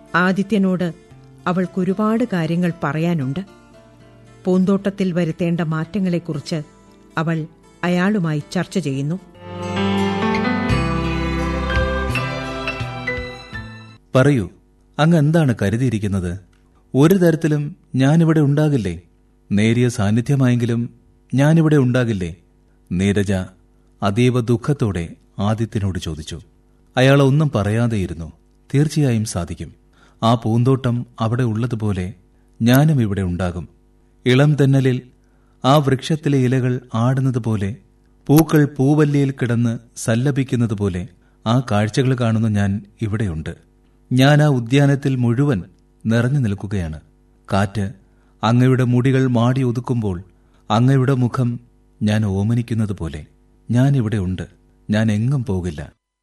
ആദിത്യനോട് അവൾക്കൊരുപാട് കാര്യങ്ങൾ പറയാനുണ്ട് പൂന്തോട്ടത്തിൽ വരുത്തേണ്ട മാറ്റങ്ങളെക്കുറിച്ച് അവൾ അയാളുമായി ചർച്ച ചെയ്യുന്നു പറയൂ അങ്ങ് എന്താണ് കരുതിയിരിക്കുന്നത് ഒരു തരത്തിലും ഞാനിവിടെ ഉണ്ടാകില്ലേ നേരിയ സാന്നിധ്യമായെങ്കിലും ഞാനിവിടെ ഉണ്ടാകില്ലേ നീരജ അതീവ ദുഃഖത്തോടെ ആദിത്യനോട് ചോദിച്ചു അയാൾ ഒന്നും പറയാതെയിരുന്നു തീർച്ചയായും സാധിക്കും ആ പൂന്തോട്ടം അവിടെ ഉള്ളതുപോലെ ഞാനും ഇവിടെ ഉണ്ടാകും ഇളം തെന്നലിൽ ആ വൃക്ഷത്തിലെ ഇലകൾ ആടുന്നതുപോലെ പൂക്കൾ പൂവല്ലിയിൽ കിടന്ന് സല്ലപിക്കുന്നതുപോലെ ആ കാഴ്ചകൾ കാണുന്ന ഞാൻ ഇവിടെയുണ്ട് ഞാൻ ആ ഉദ്യാനത്തിൽ മുഴുവൻ നിറഞ്ഞു നിൽക്കുകയാണ് കാറ്റ് അങ്ങയുടെ മുടികൾ മാടി ഒതുക്കുമ്പോൾ അങ്ങയുടെ മുഖം ഞാൻ ഓമനിക്കുന്നത് പോലെ ഞാൻ ഇവിടെ ഉണ്ട് ഞാൻ എങ്ങും പോകില്ല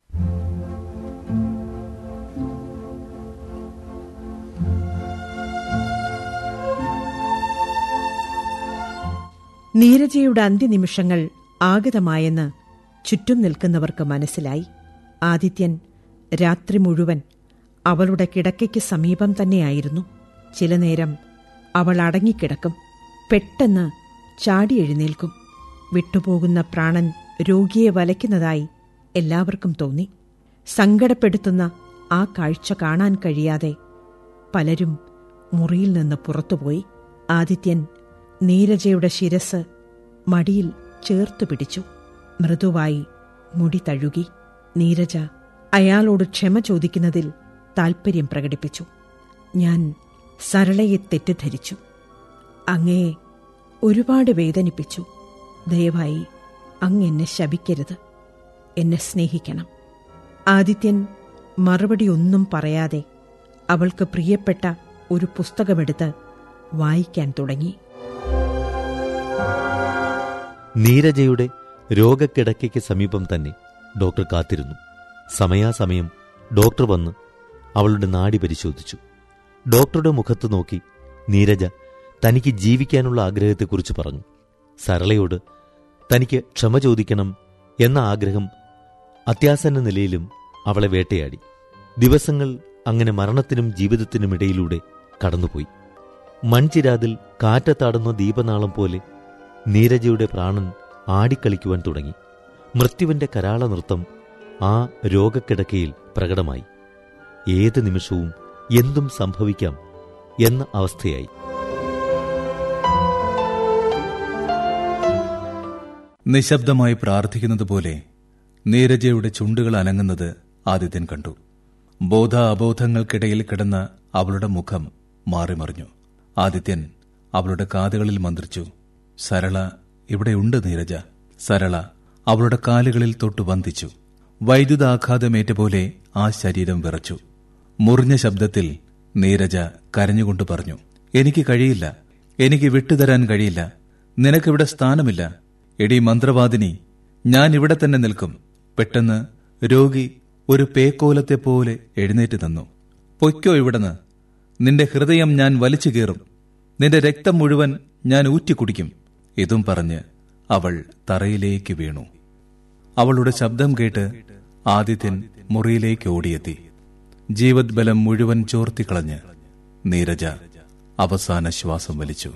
നീരജയുടെ അന്ത്യനിമിഷങ്ങൾ ആഗതമായെന്ന് ചുറ്റും നിൽക്കുന്നവർക്ക് മനസ്സിലായി ആദിത്യൻ രാത്രി മുഴുവൻ അവളുടെ കിടക്കയ്ക്ക് സമീപം തന്നെയായിരുന്നു ചില നേരം അവൾ അടങ്ങിക്കിടക്കും പെട്ടെന്ന് ചാടി എഴുന്നേൽക്കും വിട്ടുപോകുന്ന പ്രാണൻ രോഗിയെ വലയ്ക്കുന്നതായി എല്ലാവർക്കും തോന്നി സങ്കടപ്പെടുത്തുന്ന ആ കാഴ്ച കാണാൻ കഴിയാതെ പലരും മുറിയിൽ നിന്ന് പുറത്തുപോയി ആദിത്യൻ നീരജയുടെ ശിരസ് മടിയിൽ ചേർത്തു പിടിച്ചു മൃദുവായി മുടി തഴുകി നീരജ അയാളോട് ക്ഷമ ചോദിക്കുന്നതിൽ താൽപ്പര്യം പ്രകടിപ്പിച്ചു ഞാൻ സരളയെ തെറ്റിദ്ധരിച്ചു അങ്ങയെ ഒരുപാട് വേദനിപ്പിച്ചു ദയവായി അങ്ങ് എന്നെ ശപിക്കരുത് എന്നെ സ്നേഹിക്കണം ആദിത്യൻ മറുപടി ഒന്നും പറയാതെ അവൾക്ക് പ്രിയപ്പെട്ട ഒരു പുസ്തകമെടുത്ത് വായിക്കാൻ തുടങ്ങി നീരജയുടെ രോഗക്കിടക്കയ്ക്ക് സമീപം തന്നെ ഡോക്ടർ കാത്തിരുന്നു സമയാസമയം ഡോക്ടർ വന്ന് അവളുടെ നാടി പരിശോധിച്ചു ഡോക്ടറുടെ മുഖത്ത് നോക്കി നീരജ തനിക്ക് ജീവിക്കാനുള്ള ആഗ്രഹത്തെക്കുറിച്ച് പറഞ്ഞു സരളയോട് തനിക്ക് ക്ഷമ ചോദിക്കണം എന്ന ആഗ്രഹം അത്യാസന്ന നിലയിലും അവളെ വേട്ടയാടി ദിവസങ്ങൾ അങ്ങനെ മരണത്തിനും ജീവിതത്തിനുമിടയിലൂടെ കടന്നുപോയി മൺചിരാതിൽ കാറ്റത്താടുന്ന ദീപനാളം പോലെ നീരജയുടെ പ്രാണൻ ആടിക്കളിക്കുവാൻ തുടങ്ങി മൃത്യുവിന്റെ കരാള നൃത്തം ആ രോഗക്കിടക്കയിൽ പ്രകടമായി ഏത് നിമിഷവും എന്തും സംഭവിക്കാം എന്ന അവസ്ഥയായി നിശബ്ദമായി പ്രാർത്ഥിക്കുന്നതുപോലെ നീരജയുടെ ചുണ്ടുകൾ അനങ്ങുന്നത് ആദിത്യൻ കണ്ടു ബോധ അബോധങ്ങൾക്കിടയിൽ കിടന്ന അവളുടെ മുഖം മാറിമറിഞ്ഞു ആദിത്യൻ അവളുടെ കാതുകളിൽ മന്ത്രിച്ചു സരള ഇവിടെയുണ്ട് നീരജ സരള അവളുടെ കാലുകളിൽ തൊട്ടു വന്ദിച്ചു വൈദ്യുതാഘാതമേറ്റ പോലെ ആ ശരീരം വിറച്ചു മുറിഞ്ഞ ശബ്ദത്തിൽ നീരജ കരഞ്ഞുകൊണ്ട് പറഞ്ഞു എനിക്ക് കഴിയില്ല എനിക്ക് വിട്ടുതരാൻ കഴിയില്ല നിനക്കിവിടെ സ്ഥാനമില്ല എടി മന്ത്രവാദിനി ഞാൻ ഇവിടെ തന്നെ നിൽക്കും പെട്ടെന്ന് രോഗി ഒരു പേക്കോലത്തെ പോലെ എഴുന്നേറ്റ് തന്നു പൊയ്ക്കോ ഇവിടുന്ന് നിന്റെ ഹൃദയം ഞാൻ വലിച്ചു കീറും നിന്റെ രക്തം മുഴുവൻ ഞാൻ ഊറ്റിക്കുടിക്കും ഇതും പറഞ്ഞ് അവൾ തറയിലേക്ക് വീണു അവളുടെ ശബ്ദം കേട്ട് ആദിത്യൻ മുറിയിലേക്ക് ഓടിയെത്തി ജീവത് ബലം മുഴുവൻ ചോർത്തിക്കളഞ്ഞ് നീരജ അവസാന ശ്വാസം വലിച്ചു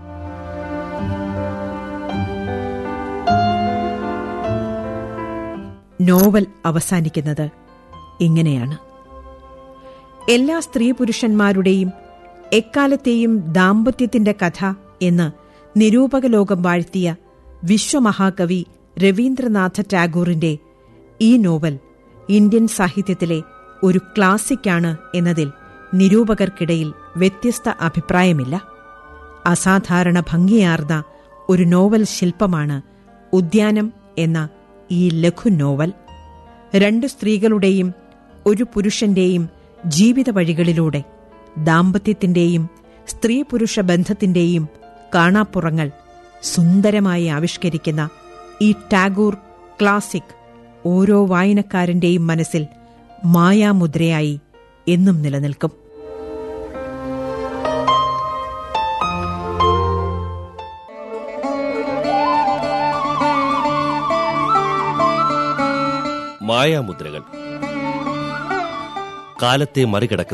നോവൽ അവസാനിക്കുന്നത് ഇങ്ങനെയാണ് എല്ലാ സ്ത്രീ പുരുഷന്മാരുടെയും എക്കാലത്തെയും ദാമ്പത്യത്തിന്റെ കഥ എന്ന് നിരൂപകലോകം വാഴ്ത്തിയ വിശ്വമഹാകവി രവീന്ദ്രനാഥ ടാഗോറിന്റെ ഈ നോവൽ ഇന്ത്യൻ സാഹിത്യത്തിലെ ഒരു ക്ലാസിക്കാണ് എന്നതിൽ നിരൂപകർക്കിടയിൽ വ്യത്യസ്ത അഭിപ്രായമില്ല അസാധാരണ ഭംഗിയാർന്ന ഒരു നോവൽ ശില്പമാണ് ഉദ്യാനം എന്ന ഈ ലഘു നോവൽ രണ്ട് സ്ത്രീകളുടെയും ഒരു പുരുഷന്റെയും ജീവിത വഴികളിലൂടെ ദാമ്പത്യത്തിന്റെയും സ്ത്രീ പുരുഷ ബന്ധത്തിന്റെയും കാണാപ്പുറങ്ങൾ സുന്ദരമായി ആവിഷ്കരിക്കുന്ന ഈ ടാഗോർ ക്ലാസിക് ഓരോ വായനക്കാരന്റെയും മനസ്സിൽ മായാമുദ്രയായി എന്നും നിലനിൽക്കും മായാമുദ്രകൾ കാലത്തെ മറികടക്കുന്ന